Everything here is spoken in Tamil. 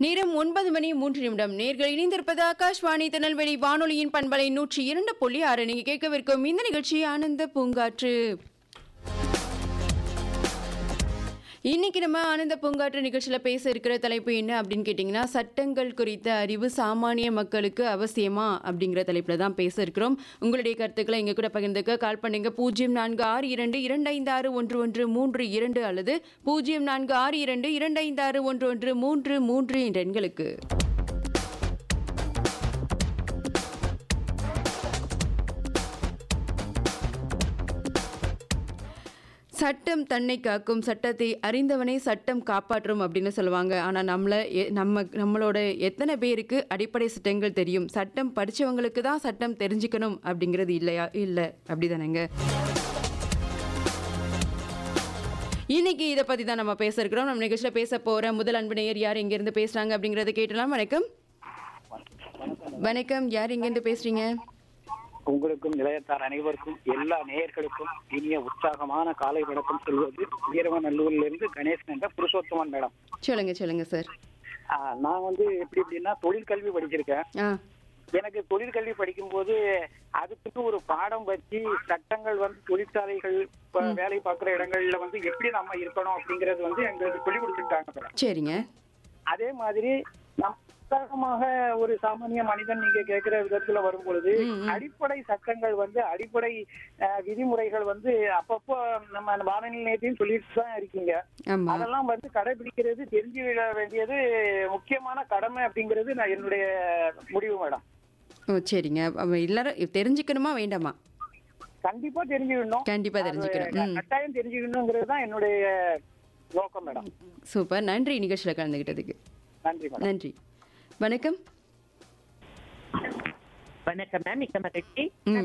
நேரம் ஒன்பது மணி மூன்று நிமிடம் நேர்கள் இணைந்திருப்பது ஆகாஷ்வாணி திருநெல்வேலி வானொலியின் பண்பலை நூற்றி இரண்டு புள்ளி ஆறு நீங்க கேட்கவிருக்கும் இந்த நிகழ்ச்சி ஆனந்த பூங்காற்று இன்னைக்கு நம்ம ஆனந்த பூங்காற்று நிகழ்ச்சியில பேச இருக்கிற தலைப்பு என்ன அப்படின்னு கேட்டிங்கன்னா சட்டங்கள் குறித்த அறிவு சாமானிய மக்களுக்கு அவசியமா அப்படிங்கிற தலைப்புல தான் பேச இருக்கிறோம் உங்களுடைய கருத்துக்களை எங்க கூட பகிர்ந்துக்க கால் பண்ணுங்க பூஜ்ஜியம் நான்கு ஆறு இரண்டு இரண்டு ஐந்து ஆறு ஒன்று ஒன்று மூன்று இரண்டு அல்லது பூஜ்ஜியம் நான்கு ஆறு இரண்டு இரண்டு ஐந்து ஆறு ஒன்று ஒன்று மூன்று மூன்று என்ற எண்களுக்கு சட்டம் தன்னை காக்கும் சட்டத்தை அறிந்தவனை சட்டம் காப்பாற்றும் அப்படின்னு சொல்லுவாங்க ஆனால் நம்மள எ- நம்ம நம்மளோட எத்தனை பேருக்கு அடிப்படை சட்டங்கள் தெரியும் சட்டம் படிச்சவங்களுக்கு தான் சட்டம் தெரிஞ்சுக்கணும் அப்படிங்கிறது இல்லையா இல்லை அப்படிதானேங்க இன்னைக்கு இதை பத்தி தான் நம்ம பேச இருக்கிறோம் நம்ம நிகழ்ச்சியில் பேச போற முதல் அன்பு நேயர் யார் எங்கேருந்து பேசுறாங்க அப்படிங்கறத கேட்டலாம் வணக்கம் வணக்கம் யார் எங்கேருந்து பேசுறீங்க உங்களுக்கும் நிலையத்தார் அனைவருக்கும் எல்லா நேயர்களுக்கும் இனிய உற்சாகமான காலை வணக்கம் சொல்வது வீரவநல்லூர்ல இருந்து கணேசன் என்ற புருஷோத்தமன் மேடம் சொல்லுங்க சொல்லுங்க சார் ஆஹ் நான் வந்து எப்படி எப்படின்னா தொழிற்கல்வி படிச்சிருக்கேன் ஆ எனக்கு தொழிற்கல்வி படிக்கும்போது அதுக்கு ஒரு பாடம் வச்சு சட்டங்கள் வந்து தொழிற்சாலைகள் இப்ப வேலை பார்க்குற இடங்கள்ல வந்து எப்படி நம்ம இருக்கணும் அப்படிங்கறது வந்து எங்களுக்கு சொல்லி கொடுத்துட்டாங்க மேடம் சரிங்க அதே மாதிரி நம் உற்சாகமாக ஒரு சாமானிய மனிதன் நீங்க கேட்கிற விதத்துல வரும் பொழுது ம், ம். அடிப்படை சட்டங்கள் வந்து அடிப்படை அஹ், விதிமுறைகள் வந்து அப்பப்போ நம்ம வானொலி நிலையத்தையும் சொல்லிட்டு தான் இருக்கீங்க ஆமா அதெல்லாம் வந்து கடைபிடிக்கிறது தெரிஞ்சு விட வேண்டியது முக்கியமான கடமை அப்படிங்கிறது நான் என்னுடைய முடிவு மேடம் ஓ சரிங்க அப்ப எல்லாரும் தெரிஞ்சுக்கணுமா வேண்டாமா கண்டிப்பா தெரிஞ்சுக்கணும் கண்டிப்பா தெரிஞ்சுக்கணும் அது ம் கட்டாயம் தெரிஞ்சுக்கணுங்கிறது தான் என்னுடைய நோக்கம் மேடம் சூப்பர் நன்றி நிகழ்ச்சியில் கலந்துக்கிட்டதுக்கு நன்றி மேடம் நன்றி வணக்கம் வணக்கம் மேம் மிக்க மகிழ்ச்சி ம்